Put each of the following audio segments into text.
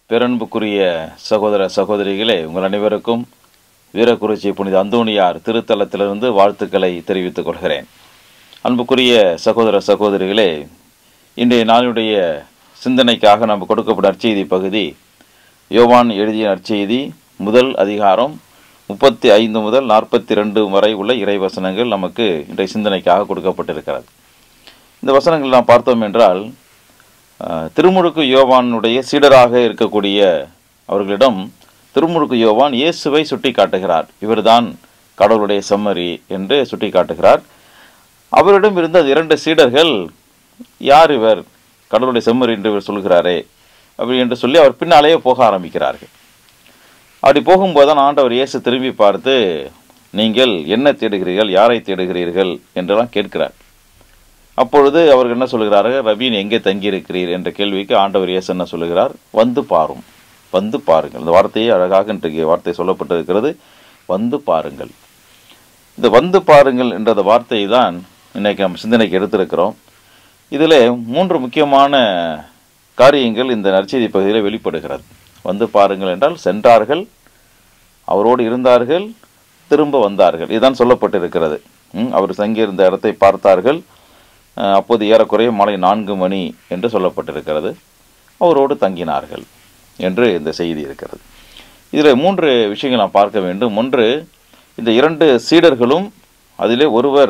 பேரன்புக்குரிய சகோதர சகோதரிகளே உங்கள் அனைவருக்கும் வீரக்குறிச்சி புனித அந்தோணியார் திருத்தலத்திலிருந்து வாழ்த்துக்களை தெரிவித்துக் கொள்கிறேன் அன்புக்குரிய சகோதர சகோதரிகளே இன்றைய நாளுடைய சிந்தனைக்காக நாம் கொடுக்கப்பட்ட நற்செய்தி பகுதி யோவான் எழுதிய நற்செய்தி முதல் அதிகாரம் முப்பத்தி ஐந்து முதல் நாற்பத்தி ரெண்டு வரை உள்ள இறைவசனங்கள் நமக்கு இன்றைய சிந்தனைக்காக கொடுக்கப்பட்டிருக்கிறது இந்த வசனங்கள் நாம் பார்த்தோம் என்றால் அஹ், திருமுழுக்கு யோவானுடைய சீடராக இருக்கக்கூடிய அவர்களிடம் திருமுழுக்கு யோவான் இயேசுவை சுட்டி காட்டுகிறார் இவர்தான் கடவுளுடைய செம்மறி என்று சுட்டி காட்டுகிறார் அவரிடம் இருந்த அந்த இரண்டு சீடர்கள் யார் இவர் கடவுளுடைய செம்மறி என்று இவர் சொல்கிறாரே அப்படி என்று சொல்லி அவர் பின்னாலேயே போக ஆரம்பிக்கிறார்கள் அப்படி போகும்போது தான் ஆண்டவர் இயேசு திரும்பி பார்த்து நீங்கள் என்ன தேடுகிறீர்கள் யாரை தேடுகிறீர்கள் என்றெல்லாம் கேட்கிறார் அப்பொழுது அவர்கள் என்ன சொல்கிறார்கள் ரபீன் எங்கே தங்கியிருக்கிறீர் என்ற கேள்விக்கு ஆண்டவர் இயேசு என்ன சொல்லுகிறார் வந்து பாரும் வந்து பாருங்கள் இந்த வார்த்தையே அழகாக இன்றைக்கு வார்த்தை சொல்லப்பட்டிருக்கிறது வந்து பாருங்கள் இந்த வந்து பாருங்கள் என்ற அந்த வார்த்தையை தான் இன்னைக்கு நம்ம சிந்தனைக்கு எடுத்திருக்கிறோம் இதில் மூன்று முக்கியமான காரியங்கள் இந்த நற்செய்தி பகுதியில் வெளிப்படுகிறது வந்து பாருங்கள் என்றால் சென்றார்கள் அவரோடு இருந்தார்கள் திரும்ப வந்தார்கள் இதுதான் சொல்லப்பட்டிருக்கிறது ம், அவர் தங்கியிருந்த இடத்தை பார்த்தார்கள் அஹ், அப்போது ஏறக்குறைய மாலை நான்கு மணி என்று சொல்லப்பட்டிருக்கிறது அவரோடு தங்கினார்கள் என்று இந்த செய்தி இருக்கிறது இதில் மூன்று விஷயங்கள் நாம் பார்க்க வேண்டும் ஒன்று இந்த இரண்டு சீடர்களும் அதிலே ஒருவர்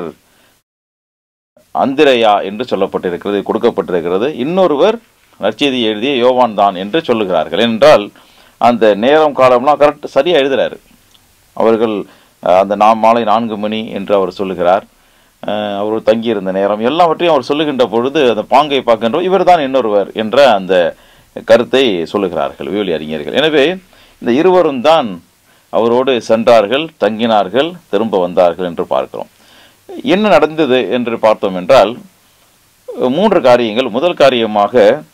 அந்திரையா என்று சொல்லப்பட்டிருக்கிறது கொடுக்கப்பட்டிருக்கிறது இன்னொருவர் நற்செய்தி எழுதிய யோவான் தான் என்று சொல்லுகிறார்கள் என்றால் அந்த நேரம் காலம்லாம் கரெக்ட் சரியாக எழுதுறாரு அவர்கள் அஹ், அந்த நாம் மாலை நான்கு மணி என்று அவர் சொல்லுகிறார் அஹ், அவர் தங்கியிருந்த நேரம் எல்லாவற்றையும் அவர் சொல்லுகின்ற பொழுது அந்த பாங்கை பார்க்கின்ற இவர் தான் இன்னொருவர் என்ற அந்த கருத்தை சொல்லுகிறார்கள் விவிலி அறிஞர்கள் எனவே இந்த இருவரும் தான் அவரோடு சென்றார்கள் தங்கினார்கள் திரும்ப வந்தார்கள் என்று பார்க்கிறோம் என்ன நடந்தது என்று பார்த்தோம் என்றால் மூன்று காரியங்கள் முதல் காரியமாக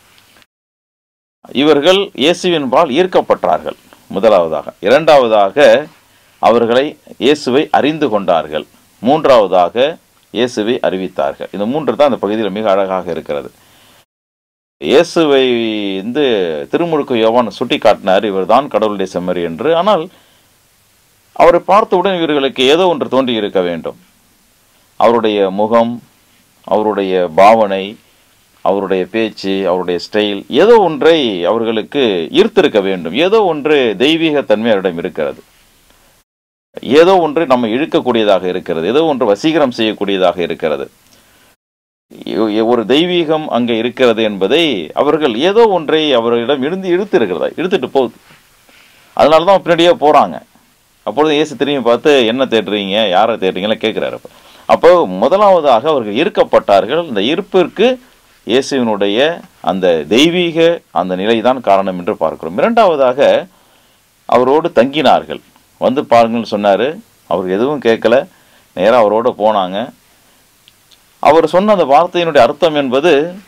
இவர்கள் இயேசுவின் பால் ஈர்க்கப்பட்டார்கள் முதலாவதாக இரண்டாவதாக அவர்களை இயேசுவை அறிந்து கொண்டார்கள் மூன்றாவதாக இயேசுவை அறிவித்தார்கள் இந்த மூன்று தான் அந்த பகுதியில் மிக அழகாக இருக்கிறது இயேசுவை வந்து திருமுழுக்கு யோவான் சுட்டி காட்டினார் இவர்தான் கடவுளுடைய செம்மறி என்று ஆனால் அவரை பார்த்தவுடன் இவர்களுக்கு ஏதோ ஒன்று தோன்றி இருக்க வேண்டும் அவருடைய முகம் அவருடைய பாவனை அவருடைய பேச்சு அவருடைய ஸ்டைல் ஏதோ ஒன்றை அவர்களுக்கு ஈர்த்திருக்க வேண்டும் ஏதோ ஒன்று தெய்வீக தன்மை அவரிடம் இருக்கிறது ஏதோ ஒன்று நம்ம இழுக்கக்கூடியதாக இருக்கிறது ஏதோ ஒன்று வசீகரம் செய்யக்கூடியதாக இருக்கிறது இ- ஒரு தெய்வீகம் அங்கே இருக்கிறது என்பதை அவர்கள் ஏதோ ஒன்றை அவர்களிடம் இருந்து இழுத்து இருக்கிறதா இழுத்துட்டு போகுது அதனால தான் பின்னாடியே போகிறாங்க அப்பொழுது இயேசு திரும்பி பார்த்து என்ன தேடுறீங்க யாரை தேடுறீங்கன்னு கேட்குறாரு அப்போ அப்போ முதலாவதாக அவர்கள் ஈர்க்கப்பட்டார்கள் இந்த ஈர்ப்பிற்கு இயேசுவினுடைய அந்த தெய்வீக அந்த நிலைதான் காரணம் என்று பார்க்கிறோம் இரண்டாவதாக அவரோடு தங்கினார்கள் வந்து பாருங்கள்னு சொன்னார் அவர் எதுவும் கேட்கல நேராக அவரோடு போனாங்க அவர் சொன்ன அந்த வார்த்தையினுடைய அர்த்தம் என்பது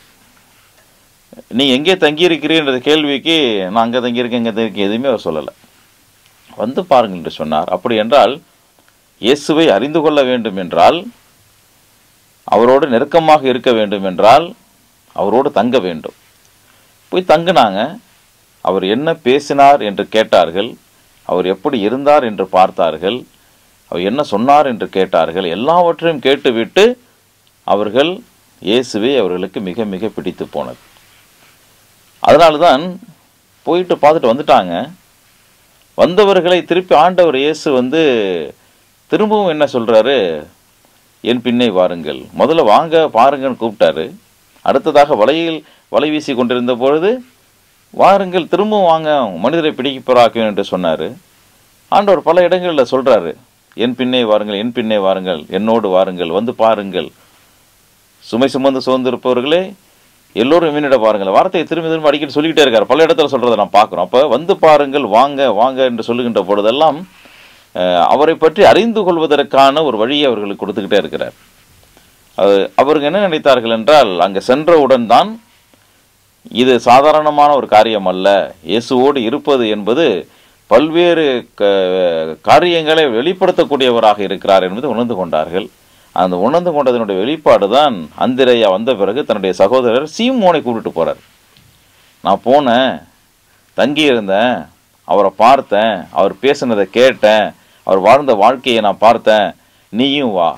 நீ எங்கே தங்கியிருக்கிறீன்ற கேள்விக்கு நான் அங்கே தங்கியிருக்கேன் இங்கே தங்கியிருக்கேன் எதுவுமே அவர் சொல்லலை வந்து பாருங்கள் என்று சொன்னார் அப்படி என்றால் இயேசுவை அறிந்து கொள்ள வேண்டும் என்றால் அவரோடு நெருக்கமாக இருக்க வேண்டும் என்றால் அவரோடு தங்க வேண்டும் போய் தங்கினாங்க அவர் என்ன பேசினார் என்று கேட்டார்கள் அவர் எப்படி இருந்தார் என்று பார்த்தார்கள் அவர் என்ன சொன்னார் என்று கேட்டார்கள் எல்லாவற்றையும் கேட்டுவிட்டு அவர்கள் இயேசுவை அவர்களுக்கு மிக மிக பிடித்து போனது அதனால தான் போயிட்டு பார்த்துட்டு வந்துட்டாங்க வந்தவர்களை திருப்பி ஆண்டவர் இயேசு வந்து திரும்பவும் என்ன சொல்றாரு என் பின்னே வாருங்கள் முதல்ல வாங்க பாருங்கன்னு கூப்பிட்டாரு அடுத்ததாக வலையில் வலை வீசி கொண்டிருந்த பொழுது வாருங்கள் திரும்பவும் வாங்க மனிதரை பிடிக்கப்போறாக்குவேன் என்று சொன்னார் ஆண்டவர் பல இடங்களில் சொல்றாரு என் பின்னே வாருங்கள் என் பின்னே வாருங்கள் என்னோடு வாருங்கள் வந்து பாருங்கள் சுமை சுமந்து சுமந்திருப்பவர்களே எல்லோரும் மீனிட பாருங்கள் வார்த்தையை திரும்பி திரும்ப அடிக்கடி சொல்லிக்கிட்டே இருக்கார் பல இடத்துல சொல்றதை நான் பார்க்குறோம் அப்போ வந்து பாருங்கள் வாங்க வாங்க என்று சொல்லுகின்ற பொழுதெல்லாம் அஹ், அவரை பற்றி அறிந்து கொள்வதற்கான ஒரு வழியை அவர்களுக்கு கொடுத்துக்கிட்டே இருக்கிறார் அது அவர்கள் என்ன நினைத்தார்கள் என்றால் அங்கே சென்றவுடன் தான் இது சாதாரணமான ஒரு காரியம் அல்ல இயேசுவோடு இருப்பது என்பது பல்வேறு க- காரியங்களை வெளிப்படுத்தக்கூடியவராக இருக்கிறார் என்பதை உணர்ந்து கொண்டார்கள் அந்த உணர்ந்து கொண்டதனுடைய வெளிப்பாடு தான் அந்திரையா வந்த பிறகு தன்னுடைய சகோதரர் சீமோனை கூப்பிட்டு போறார் நான் போனேன் தங்கியிருந்தேன் அவரை பார்த்தேன் அவர் பேசினதை கேட்டேன் அவர் வாழ்ந்த வாழ்க்கையை நான் பார்த்தேன் நீயும் வா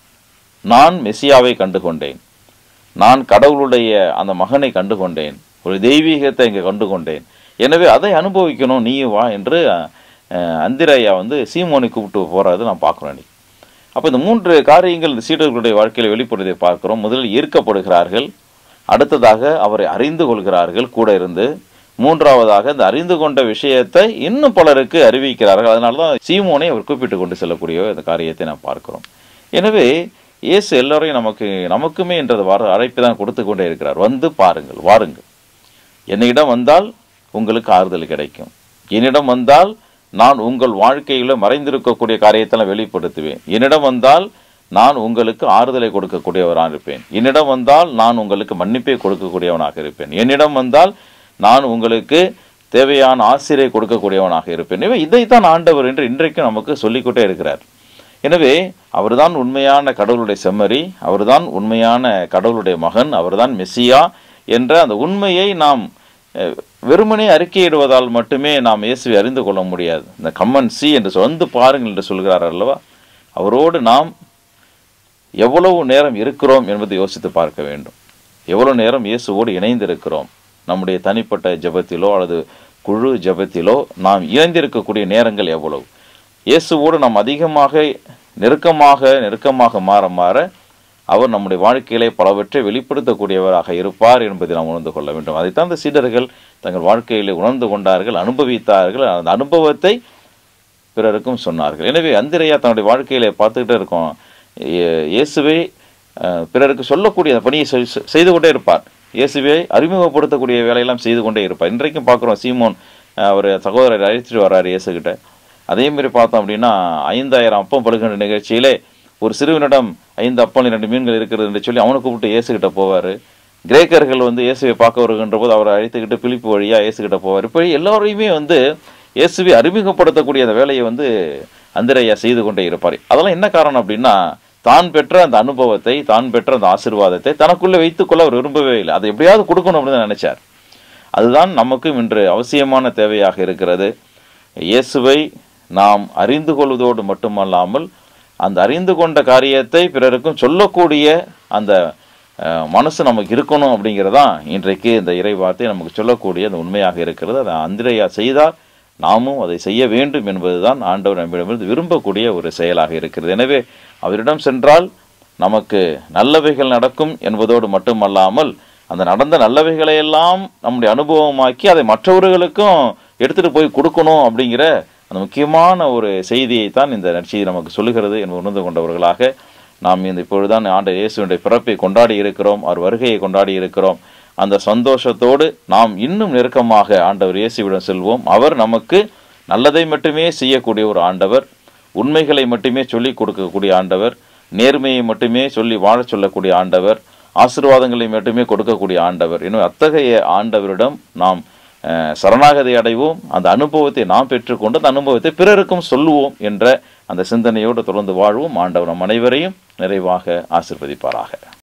நான் மெசியாவை கண்டு கொண்டேன் நான் கடவுளுடைய அந்த மகனை கண்டு கொண்டேன் ஒரு தெய்வீகத்தை இங்கே கண்டு கொண்டேன் எனவே அதை அனுபவிக்கணும் நீயும் வா என்று அஹ், அந்திரையா வந்து சீமோனை கூப்பிட்டு போகிறது நான் பார்க்குறேன் இன்னைக்கு அப்போ இந்த மூன்று காரியங்கள் இந்த சீடர்களுடைய வாழ்க்கையில் வெளிப்படுவதை பார்க்கிறோம் முதலில் ஈர்க்கப்படுகிறார்கள் அடுத்ததாக அவரை அறிந்து கொள்கிறார்கள் கூட இருந்து மூன்றாவதாக இந்த அறிந்து கொண்ட விஷயத்தை இன்னும் பலருக்கு அறிவிக்கிறார்கள் அதனால தான் சீமோனை அவர் கூப்பிட்டு கொண்டு செல்லக்கூடிய இந்த காரியத்தை நாம் பார்க்கிறோம் எனவே இயேசு எல்லாரையும் நமக்கு நமக்குமே என்ற வார அழைப்பு தான் கொடுத்து கொண்டே இருக்கிறார் வந்து பாருங்கள் வாருங்கள் என்னிடம் வந்தால் உங்களுக்கு ஆறுதல் கிடைக்கும் என்னிடம் வந்தால் நான் உங்கள் வாழ்க்கையில் மறைந்திருக்கக்கூடிய காரியத்தெல்லாம் வெளிப்படுத்துவேன் என்னிடம் வந்தால் நான் உங்களுக்கு ஆறுதலை கொடுக்கக்கூடியவராக இருப்பேன் என்னிடம் வந்தால் நான் உங்களுக்கு மன்னிப்பை கொடுக்கக்கூடியவனாக இருப்பேன் என்னிடம் வந்தால் நான் உங்களுக்கு தேவையான ஆசிரியை கொடுக்கக்கூடியவனாக இருப்பேன் எனவே இதைத்தான் ஆண்டவர் என்று இன்றைக்கும் நமக்கு சொல்லிக்கொண்டே இருக்கிறார் எனவே அவர்தான் உண்மையான கடவுளுடைய செம்மறி அவர்தான் உண்மையான கடவுளுடைய மகன் அவர்தான் மெஸ்ஸியா என்ற அந்த உண்மையை நாம் அஹ், வெறுமனே அறிக்கையிடுவதால் மட்டுமே நாம் இயேசுவை அறிந்து கொள்ள முடியாது இந்த கம்மன் சி என்று சொல் வந்து பாருங்கள் என்று சொல்கிறார் அல்லவா அவரோடு நாம் எவ்வளவு நேரம் இருக்கிறோம் என்பதை யோசித்து பார்க்க வேண்டும் எவ்வளவு நேரம் இயேசுவோடு இணைந்திருக்கிறோம் நம்முடைய தனிப்பட்ட ஜெபத்திலோ அல்லது குழு ஜெபத்திலோ நாம் இணைந்திருக்கக்கூடிய நேரங்கள் எவ்வளவு இயேசுவோடு நாம் அதிகமாக நெருக்கமாக நெருக்கமாக மாற மாற அவர் நம்முடைய வாழ்க்கையிலே பலவற்றை வெளிப்படுத்தக்கூடியவராக இருப்பார் என்பதை நாம் உணர்ந்து கொள்ள வேண்டும் அதைத்தான் அந்த சீடர்கள் தங்கள் வாழ்க்கையிலே உணர்ந்து கொண்டார்கள் அனுபவித்தார்கள் அந்த அனுபவத்தை பிறருக்கும் சொன்னார்கள் எனவே அந்திரையா தன்னுடைய வாழ்க்கையில பார்த்துக்கிட்டே இருக்கோம் இயே- இயேசுவை அஹ், பிறருக்கு சொல்லக்கூடிய அந்த பணியை செய்- செய்து கொண்டே இருப்பார் இயேசுவை அறிமுகப்படுத்தக்கூடிய வேலையெல்லாம் செய்து கொண்டே இருப்பார் இன்றைக்கும் பார்க்குறோம் சீமோன் அஹ், அவர் சகோதரரை அழைச்சிட்டு வர்றாரு இயேசுகிட்ட அதே மாதிரி பார்த்தோம் அப்படின்னா ஐந்தாயிரம் அப்பம் படுகின்ற நிகழ்ச்சியிலே ஒரு சிறுவனிடம் ஐந்து அப்பம் இரண்டு மீன்கள் இருக்கிறது என்று சொல்லி அவனை கூப்பிட்டு இயேசுகிட்ட போவார் கிரேக்கர்கள் வந்து இயேசுவை பார்க்க வருகின்ற போது அவரை அழைத்துக்கிட்டு பிலிப்பு வழியா இயேசுகிட்ட போவார் இப்படி எல்லாரையுமே வந்து இயேசுவை அறிமுகப்படுத்தக்கூடிய அந்த வேலையை வந்து அந்திரையா செய்து கொண்டே இருப்பார் அதெல்லாம் என்ன காரணம் அப்படின்னா தான் பெற்ற அந்த அனுபவத்தை தான் பெற்ற அந்த ஆசீர்வாதத்தை தனக்குள்ளே வைத்துக்கொள்ள அவர் விரும்பவே இல்லை அதை எப்படியாவது கொடுக்கணும் அப்படின்னு தான் நினைச்சார் அதுதான் நமக்கும் இன்று அவசியமான தேவையாக இருக்கிறது இயேசுவை நாம் அறிந்து கொள்வதோடு மட்டுமல்லாமல் அந்த அறிந்து கொண்ட காரியத்தை பிறருக்கும் சொல்லக்கூடிய அந்த அஹ், மனசு நமக்கு இருக்கணும் அப்படிங்கிறதான் இன்றைக்கு இந்த இறை வார்த்தை நமக்கு சொல்லக்கூடிய அந்த உண்மையாக இருக்கிறது அதை அந்திரையா செய்தால் நாமும் அதை செய்ய வேண்டும் என்பதுதான் ஆண்டவர் நம்மிடமிருந்து விரும்பக்கூடிய ஒரு செயலாக இருக்கிறது எனவே அவரிடம் சென்றால் நமக்கு நல்லவைகள் நடக்கும் என்பதோடு மட்டுமல்லாமல் அந்த நடந்த நல்லவைகளை எல்லாம் நம்முடைய அனுபவமாக்கி அதை மற்றவர்களுக்கும் எடுத்துட்டு போய் கொடுக்கணும் அப்படிங்கிற அந்த முக்கியமான ஒரு செய்தியை தான் இந்த நற்செய்தி நமக்கு சொல்லுகிறது என்று உணர்ந்து கொண்டவர்களாக நாம் இந்த இப்பொழுதுதான் ஆண்டு இயேசுடைய பிறப்பை கொண்டாடி இருக்கிறோம் அவர் வருகையை கொண்டாடி இருக்கிறோம் அந்த சந்தோஷத்தோடு நாம் இன்னும் நெருக்கமாக ஆண்டவர் இயேசுவிடம் செல்வோம் அவர் நமக்கு நல்லதை மட்டுமே செய்யக்கூடிய ஒரு ஆண்டவர் உண்மைகளை மட்டுமே சொல்லிக் கொடுக்கக்கூடிய ஆண்டவர் நேர்மையை மட்டுமே சொல்லி வாழச் சொல்லக்கூடிய ஆண்டவர் ஆசீர்வாதங்களை மட்டுமே கொடுக்கக்கூடிய ஆண்டவர் எனவே அத்தகைய ஆண்டவரிடம் நாம் அஹ், சரணாகதி அடைவோம் அந்த அனுபவத்தை நாம் பெற்றுக்கொண்டு அந்த அனுபவத்தை பிறருக்கும் சொல்லுவோம் என்ற அந்த சிந்தனையோடு தொடர்ந்து வாழ்வோம் ஆண்டவர் நம் அனைவரையும் நிறைவாக ஆசிர்வதிப்பாராக